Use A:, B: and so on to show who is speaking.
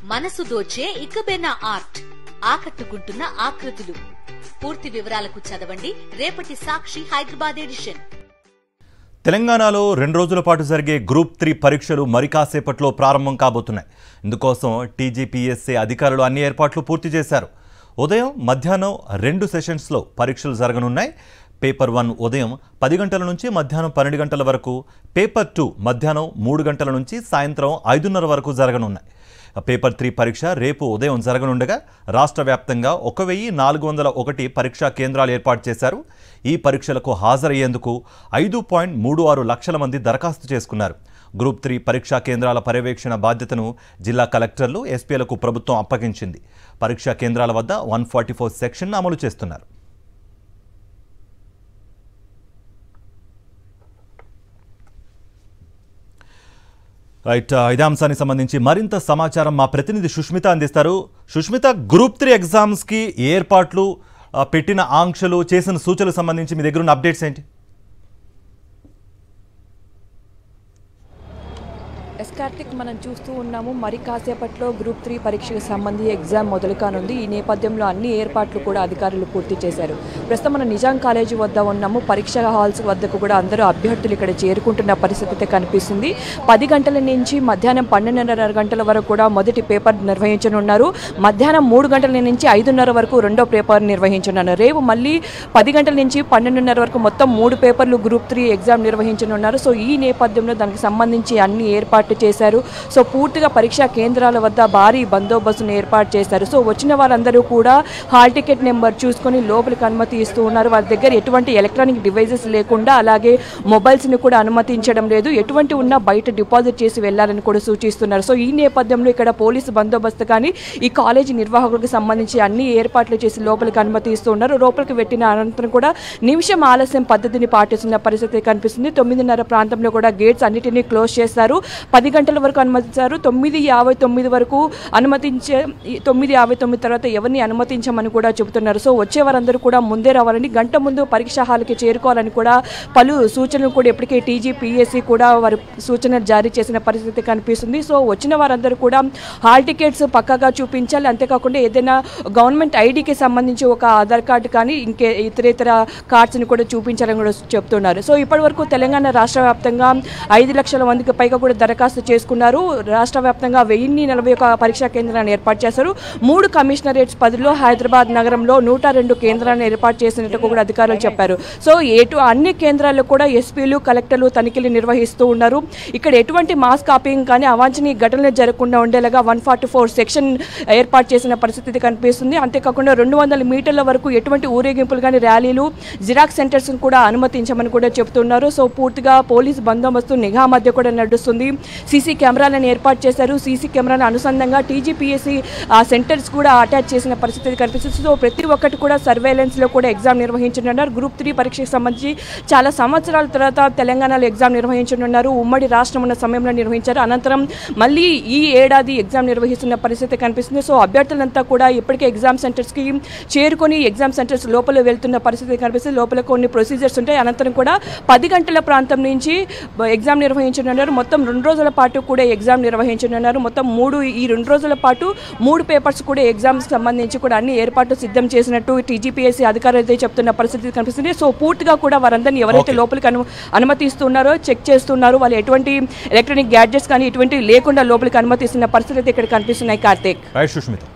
A: మనసు దోచే ఇకబెనా ఆర్ట్ ఆకట్టుకుంటున్న ఆకృతులు పూర్తి వివరాలకు చదవండి రేపటి సాక్షి హైదరాబాద్ ఎడిషన్
B: తెలంగాణలో రెండు రోజుల పాటు జరిగే గ్రూప్ త్రీ పరీక్షలు మరి కాసేపట్లో ప్రారంభం కాబోతున్నాయి ఇందుకోసం టీజీపీఎస్సీ అధికారులు అన్ని ఏర్పాట్లు పూర్తి చేశారు ఉదయం మధ్యాహ్నం రెండు సెషన్స్లో పరీక్షలు జరగనున్నాయి పేపర్ వన్ ఉదయం పది గంటల నుంచి మధ్యాహ్నం పన్నెండు గంటల వరకు పేపర్ టూ మధ్యాహ్నం మూడు గంటల నుంచి సాయంత్రం ఐదున్నర వరకు జరగనున్నాయి పేపర్ త్రీ పరీక్ష రేపు ఉదయం జరగనుండగా రాష్ట్ర వ్యాప్తంగా ఒక వెయ్యి నాలుగు వందల ఒకటి పరీక్షా కేంద్రాలు ఏర్పాటు చేశారు ఈ పరీక్షలకు హాజరయ్యేందుకు ఐదు పాయింట్ మూడు ఆరు లక్షల మంది దరఖాస్తు చేసుకున్నారు గ్రూప్ త్రీ పరీక్షా కేంద్రాల పర్యవేక్షణ బాధ్యతను జిల్లా కలెక్టర్లు ఎస్పీలకు ప్రభుత్వం అప్పగించింది పరీక్షా కేంద్రాల వద్ద వన్ ఫార్టీ ఫోర్ సెక్షన్ అమలు చేస్తున్నారు రైట్ ఆ, ఇదే అంశానికి సంబంధించి మరింత సమాచారం మా ప్రతినిధి సుష్మిత అందిస్తారు సుష్మిత గ్రూప్ త్రీ ఎగ్జామ్స్కి ఏ ఏర్పాట్లు ఆ, పెట్టిన ఆంక్షలు చేసిన సూచనలకు సంబంధించి మీ దగ్గర ఉన్న అప్డేట్స్ ఏంటి
C: ఎస్ కార్తిక్ మనం చూస్తూ ఉన్నాము మరి కాసేపట్లో గ్రూప్ త్రీ పరీక్షకు సంబంధించి ఎగ్జామ్ మొదలు కానుంది ఈ నేపథ్యంలో అన్ని ఏర్పాట్లు కూడా అధికారులు పూర్తి చేశారు ప్రస్తుతం మనం నిజాం కాలేజీ వద్ద ఉన్నాము పరీక్ష హాల్స్ వద్దకు కూడా అందరూ అభ్యర్థులు ఇక్కడ చేరుకుంటున్న పరిస్థితి అయితే కనిపిస్తుంది పది గంటల నుంచి మధ్యాహ్నం పన్నెండున్నర గంటల వరకు కూడా మొదటి పేపర్ నిర్వహించనున్నారు మధ్యాహ్నం మూడు గంటల నుంచి ఐదున్నర వరకు రెండో పేపర్ నిర్వహించనున్నారు రేపు మళ్ళీ పది గంటల నుంచి పన్నెండున్నర వరకు మొత్తం మూడు పేపర్లు గ్రూప్ త్రీ ఎగ్జామ్ నిర్వహించనున్నారు సో ఈ నేపథ్యంలో దానికి సంబంధించి అన్ని ఏర్పాట్లు చేశారు సో పూర్తిగా పరీక్షా కేంద్రాల వద్ద భారీ బందోబస్తును ఏర్పాటు చేశారు సో వచ్చిన వారందరూ కూడా హాల్ టికెట్ నెంబర్ చూసుకొని లోపలికి అనుమతి ఇస్తూ ఉన్నారు వారి దగ్గర ఎటువంటి ఎలక్ట్రానిక్ డివైజెస్ లేకుండా అలాగే మొబైల్స్ని కూడా అనుమతించడం లేదు ఎటువంటి ఉన్నా బయట డిపాజిట్ చేసి వెళ్ళాలని కూడా సూచిస్తున్నారు సో ఈ నేపథ్యంలో ఇక్కడ పోలీసు బందోబస్తు కానీ ఈ కాలేజీ నిర్వాహకులకు సంబంధించి అన్ని ఏర్పాట్లు చేసి లోపలికి అనుమతి ఇస్తూ ఉన్నారు లోపలికి పెట్టిన అనంతరం కూడా నిమిషం ఆలస్యం పద్ధతిని పాటిస్తున్న పరిస్థితి కనిపిస్తుంది తొమ్మిదిన్నర ప్రాంతంలో కూడా గేట్స్ అన్నిటినీ క్లోజ్ చేస్తారు పది గంటల వరకు అనుమతించారు తొమ్మిది యాభై తొమ్మిది వరకు అనుమతించే ఈ తొమ్మిది యాభై తొమ్మిది తర్వాత ఎవరిని అనుమతించమని కూడా చెబుతున్నారు సో వచ్చే వారందరూ కూడా ముందే రావాలని గంట ముందు పరీక్ష హాల్కి చేరుకోవాలని కూడా పలు సూచనలు కూడా ఇప్పటికే టీజీ పిఎస్సి కూడా వారి సూచనలు జారీ చేసిన పరిస్థితి కనిపిస్తుంది సో వచ్చిన వారందరూ కూడా హాల్ టికెట్స్ పక్కగా చూపించాలి అంతేకాకుండా ఏదైనా గవర్నమెంట్ ఐడికి సంబంధించి ఒక ఆధార్ కార్డు కానీ ఇంకే ఇతరేతర కార్డ్స్ని కూడా చూపించాలని కూడా చెప్తున్నారు సో ఇప్పటి వరకు తెలంగాణ రాష్ట్ర వ్యాప్తంగా ఐదు లక్షల మందికి పైగా కూడా దరఖాస్తు చేసుకున్నారు రాష్ట్ర వ్యాప్తంగా వెయ్యిన్ని నలభై ఒక పరీక్షా కేంద్రాలను ఏర్పాటు చేశారు మూడు కమిషనరేట్స్ పదిలో హైదరాబాద్ నగరంలో నూట రెండు కేంద్రాలను ఏర్పాటు చేసినట్టు కూడా అధికారులు చెప్పారు సో ఎటు అన్ని కేంద్రాల్లో కూడా ఎస్పీలు కలెక్టర్లు తనిఖీలు నిర్వహిస్తూ ఉన్నారు ఇక్కడ ఎటువంటి మాస్ కాపీయింగ్ కానీ అవాంఛనీయ ఘటనలు జరగకుండా ఉండేలాగా వన్ ఫార్టీ ఫోర్ సెక్షన్ ఏర్పాటు చేసిన పరిస్థితి కనిపిస్తుంది అంతేకాకుండా రెండు వందల మీటర్ల వరకు ఎటువంటి ఊరేగింపులు కానీ ర్యాలీలు జిరాక్స్ సెంటర్స్ కూడా అనుమతించమని కూడా చెబుతున్నారు సో పూర్తిగా పోలీస్ బందోబస్తు నిఘా మధ్య కూడా నడుస్తుంది సీసీ కెమెరాలను ఏర్పాటు చేశారు సీసీ కెమెరాల అనుసంధంగా టీజీపీఎస్సీ ఆ సెంటర్స్ కూడా అటాచ్ చేసిన పరిస్థితి కనిపిస్తుంది సో ప్రతి ఒక్కటి కూడా సర్వేలెన్స్లో కూడా ఎగ్జామ్ నిర్వహించనున్నారు గ్రూప్ త్రీ పరీక్షకు సంబంధించి చాలా సంవత్సరాల తర్వాత తెలంగాణలో ఎగ్జామ్ నిర్వహించనున్నారు ఉమ్మడి రాష్ట్రం ఉన్న సమయంలో నిర్వహించారు అనంతరం మళ్ళీ ఈ ఏడాది ఎగ్జామ్ నిర్వహిస్తున్న పరిస్థితి కనిపిస్తుంది సో అభ్యర్థులంతా కూడా ఇప్పటికే ఎగ్జామ్ సెంటర్స్కి చేరుకొని ఎగ్జామ్ సెంటర్స్ లోపల వెళ్తున్న పరిస్థితి కనిపిస్తుంది లోపల కొన్ని ప్రొసీజర్స్ ఉంటాయి అనంతరం కూడా పది గంటల ప్రాంతం నుంచి బ- ఎగ్జామ్ నిర్వహించనున్నారు మొత్తం రెండు రోజుల పాటు కూడా ఎగ్జామ్ నిర్వహించనున్నారు మొత్తం మూడు ఈ రెండు రోజుల పాటు మూడు పేపర్స్ కూడా ఎగ్జామ్స్ సంబంధించి కూడా అన్ని ఏర్పాట్లు సిద్ధం చేసినట్టు టీజీపీఎస్సీ అధికారులు అయితే చెప్తున్న పరిస్థితి కనిపిస్తుంది సో పూర్తిగా కూడా వారందరినీ ఎవరైతే
B: Okay.
C: లోపలికి అను అనుమతిస్తున్నారో చెక్ చేస్తున్నారు వాళ్ళు ఎటువంటి ఎలక్ట్రానిక్ గ్యాడ్జెట్స్ కానీ ఇటువంటి లేకుండా లోపలికి అనుమతిస్తున్న పరిస్థితి అయితే ఇక్కడ కనిపిస్తున్నాయి కార్తీక్
B: రైట్ సుష్మిత